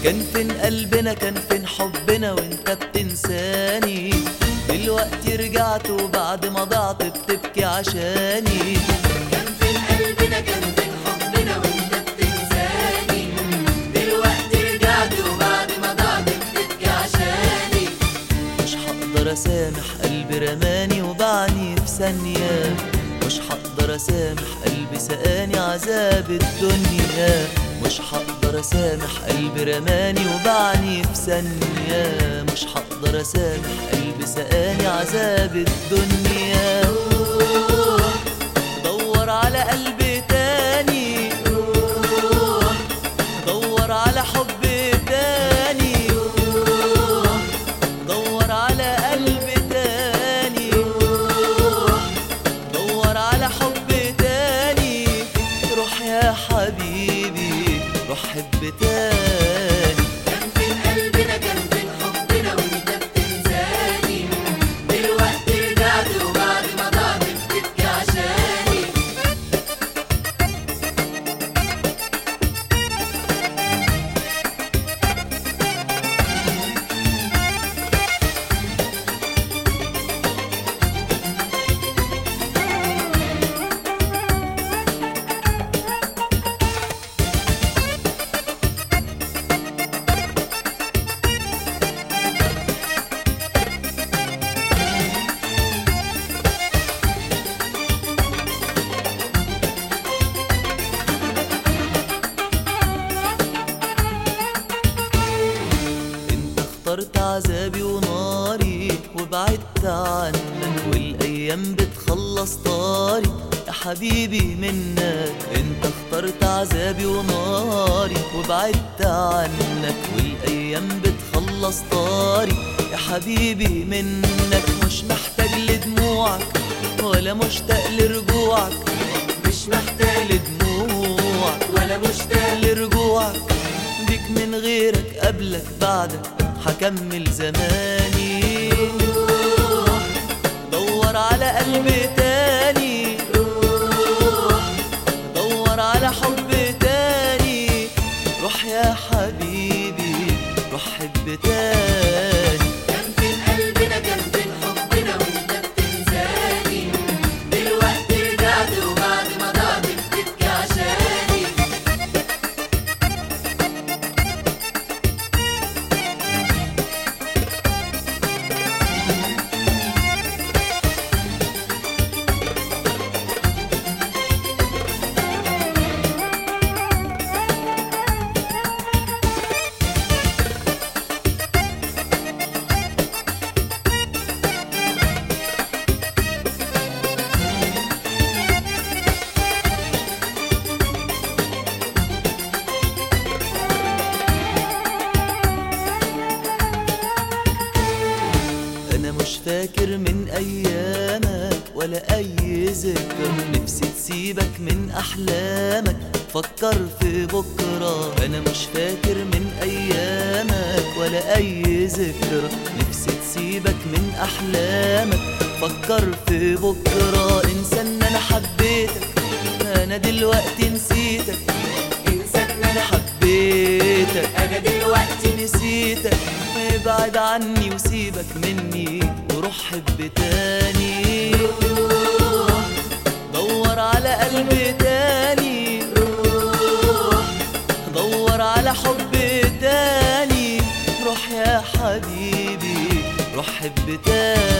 كان فين قلبنا كان فين حبنا وانت بتنساني دلوقتي رجعت وبعد ما ضعت بتبكي عشاني كان فين قلبنا كان فين حبنا وانت بتنساني دلوقتي رجعت وبعد ما ضعت بتبكي عشاني مش هقدر اسامح قلبي رماني وبعني في ثانية مش هقدر اسامح قلبي سقاني عذاب الدنيا مش هقدر اسامح قلبي رماني وبعني في ثانية مش هقدر اسامح قلبي سقاني عذاب الدنيا دور على قلبي تاني دور على حب تاني دور على قلب تاني دور على حب تاني روح يا حبيبي روح حب تاني كان فين قلبنا كان فين حبنا وانت بتنساني دلوقتي رجعت وبعد ما ضعت بتبكي عشاني انت اخترت عذابي وناري وبعدت عنك والايام بتخلص طاري يا حبيبي منك انت اخترت عذابي وناري وبعدت عنك والايام بتخلص طاري يا حبيبي منك مش محتاج لدموعك ولا مشتاق لرجوعك مش محتاج لدموعك ولا مشتاق لرجوعك بيك من غيرك قبلك بعدك هكمل زماني دور على قلب تاني دور على حب تاني روح يا حبيبي روح حب تاني كان فين قلبنا كان فين حبنا وانت بتنساني دلوقتي رجعت وبعد ما ضعت بتبكي عشاني انا مش فاكر من ايامك ولا اي ذكر نفسي تسيبك من احلامك فكر في بكره انا مش فاكر من ايامك ولا اي ذكر نفسي تسيبك من احلامك فكر في بكره انسى ان انا حبيتك انا دلوقتي نسيتك انسى ان انا انا حبيتك انا دلوقتي نسيتك ابعد عني وسيبك مني وروح حب تاني دور على قلب تاني دور على حب تاني روح يا حبيبي روح حب تاني